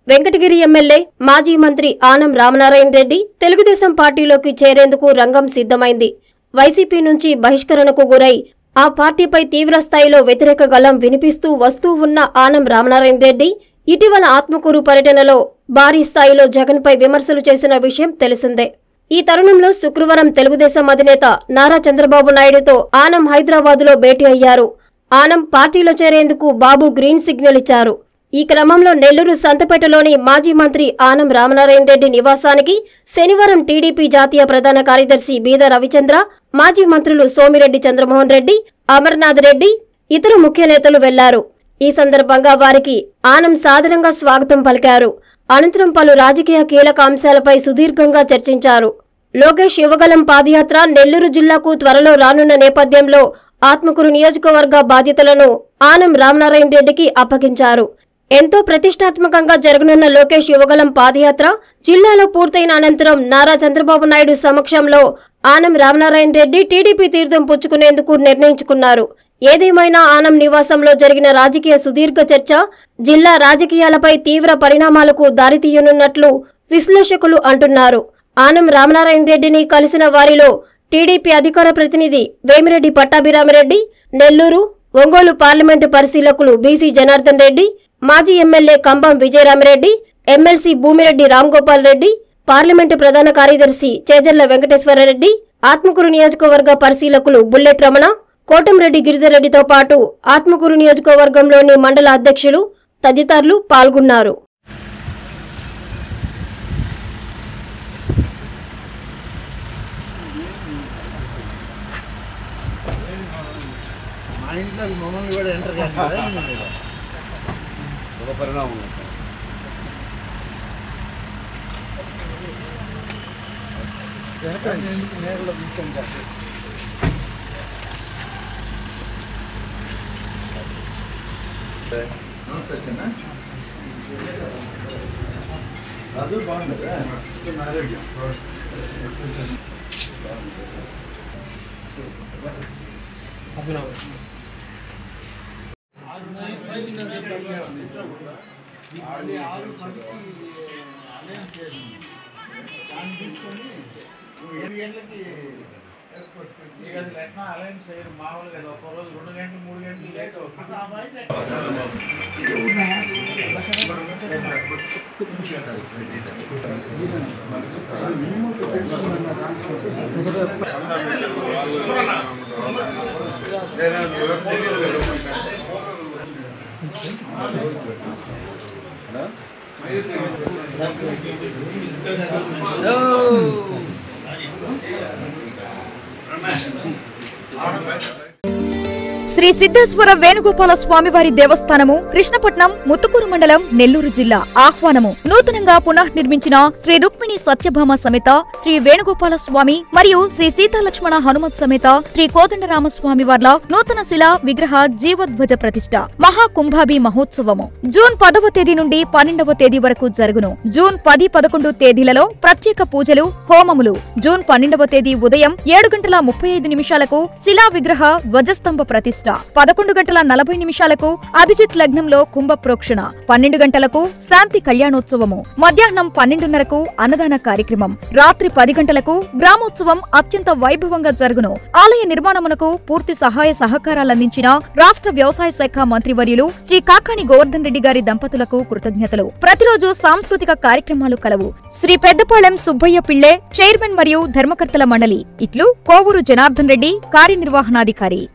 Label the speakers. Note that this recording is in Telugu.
Speaker 1: వెంకటగిరి ఎమ్మెల్యే మాజీ మంత్రి ఆనం రామనారాయణ రెడ్డి తెలుగుదేశం పార్టీలోకి చేరేందుకు రంగం సిద్ధమైంది వైసీపీ నుంచి బహిష్కరణకు గురై ఆ పార్టీపై తీవ్ర స్థాయిలో వ్యతిరేక గళం వినిపిస్తూ వస్తూ ఉన్న ఆనం రామనారాయణ రెడ్డి ఇటీవల ఆత్మకూరు పర్యటనలో భారీ స్థాయిలో జగన్పై విమర్శలు చేసిన విషయం తెలిసిందే ఈ తరుణంలో శుక్రవారం తెలుగుదేశం అధినేత నారా చంద్రబాబు నాయుడుతో ఆనం హైదరాబాదులో భేటీ అయ్యారు ఆనం పార్టీలో చేరేందుకు బాబు గ్రీన్ సిగ్నల్ ఇచ్చారు ఈ క్రమంలో నెల్లూరు సంతపేటలోని మాజీ మంత్రి ఆనం రామనారాయణ రెడ్డి నివాసానికి శనివారం టీడీపీ జాతీయ ప్రధాన కార్యదర్శి బీద రవిచంద్ర మాజీ మంత్రులు సోమిరెడ్డి చంద్రమోహన్ రెడ్డి అమర్నాథ్ రెడ్డి ఇతర ముఖ్య నేతలు వెళ్లారు ఈ సందర్భంగా వారికి ఆనం సాదరంగా స్వాగతం పలికారు అనంతరం పలు రాజకీయ కీలక అంశాలపై సుదీర్ఘంగా చర్చించారు లోకేష్ యువగలం పాదయాత్ర నెల్లూరు జిల్లాకు త్వరలో రానున్న నేపథ్యంలో ఆత్మకూరు నియోజకవర్గ బాధ్యతలను ఆనం రామనారాయణ రెడ్డికి అప్పగించారు ఎంతో ప్రతిష్టాత్మకంగా జరగనున్న లోకేష్ యువగలం పాదయాత్ర జిల్లాలో పూర్తయిన అనంతరం నారా చంద్రబాబు నాయుడు సమక్షంలో ఆనం రామనారాయణ రెడ్డి టీడీపీ తీర్థం పుచ్చుకునేందుకు నిర్ణయించుకున్నారు ఏదేమైనా ఆనం నివాసంలో జరిగిన రాజకీయ సుదీర్ఘ చర్చ జిల్లా రాజకీయాలపై తీవ్ర పరిణామాలకు దారితీయనున్నట్లు విశ్లేషకులు అంటున్నారు ఆనం రామనారాయణ రెడ్డిని కలిసిన వారిలో టీడీపీ అధికార ప్రతినిధి వేమిరెడ్డి పట్టాభిరామరెడ్డి నెల్లూరు ఒంగోలు పార్లమెంటు పరిశీలకులు బీసీ జనార్దన్ రెడ్డి మాజీ MLA Kambam Vijayaramareddy MLC Bhumireddy Ramgopal Reddy parliament ప్రధాన కార్యదర్శి చేజర్ల వెంకటేశ్వరరెడ్డి ఆత్మకూరు నియోజకవర్గ పరిశీలకులు బుల్లెట్ రమణ కోటంరెడ్డి గిరిధర్రెడ్డితో పాటు ఆత్మకూరు నియోజకవర్గంలోని మండల అధ్యక్షులు తదితరులు పాల్గొన్నారు
Speaker 2: మా ఇంట్లో మమ్మల్ని కూడా ఎంటర్ చేస్తారా మీరు?
Speaker 3: ఒక పరిణామం
Speaker 2: వెనకండి, ఎందుకు నేరులో కూర్చోండి కాస్త. రాజు బాగుండదా ఆరోగ్యం ఏడు గంటలకి ఎయిర్పోర్ట్
Speaker 4: ఇక అసలు ఎట్లా అలయన్స్ చేయరు మామూలుగా అది ఒక రోజు రెండు గంటలు మూడు గంటలు లేట్ అవుతుంది
Speaker 5: శ్రీ సిద్ధేశ్వర వేణుగోపాల స్వామివారి దేవస్థానము కృష్ణపట్నం ముత్తుకూరు మండలం నెల్లూరు జిల్లా ఆహ్వానము నూతనంగా పునఃనిర్మించిన శ్రీ రుక్మిణి సత్యభామ సమేత శ్రీ వేణుగోపాల స్వామి మరియు శ్రీ సీతాలక్ష్మణ హనుమత్ సమేత శ్రీ కోదండరామస్వామి వార్ల నూతన శిలా విగ్రహ జీవోద్వజ ప్రతిష్ట మహాకుంభాభి మహోత్సవము జూన్ పదవ తేదీ నుండి పన్నెండవ తేదీ వరకు జరుగును జూన్ పది పదకొండు తేదీలలో ప్రత్యేక పూజలు హోమములు జూన్ పన్నెండవ తేదీ ఉదయం ఏడు గంటల ముప్పై ఐదు నిమిషాలకు శిలా విగ్రహ ధ్వజస్తంభ ప్రతిష్ట పదకొండు గంటల నలభై నిమిషాలకు అభిజిత్ లగ్నంలో కుంభ ప్రోక్షణ పన్నెండు గంటలకు శాంతి కళ్యాణోత్సవము మధ్యాహ్నం పన్నెండున్నరకు అన్నదాన కార్యక్రమం రాత్రి పది గంటలకు గ్రామోత్సవం అత్యంత వైభవంగా జరుగును ఆలయ నిర్మాణమునకు పూర్తి సహాయ సహకారాలందించిన రాష్ట్ర వ్యవసాయ శాఖ మంత్రివర్యులు శ్రీ కాకాణి గోవర్ధన్ రెడ్డి గారి దంపతులకు కృతజ్ఞతలు ప్రతిరోజు సాంస్కృతిక కార్యక్రమాలు కలవు శ్రీ పెద్దపాళెం సుబ్బయ్య పిళ్ళే చైర్మన్ మరియు ధర్మకర్తల మండలి ఇట్లు కోవూరు జనార్దన్ రెడ్డి కార్యనిర్వహణాధికారి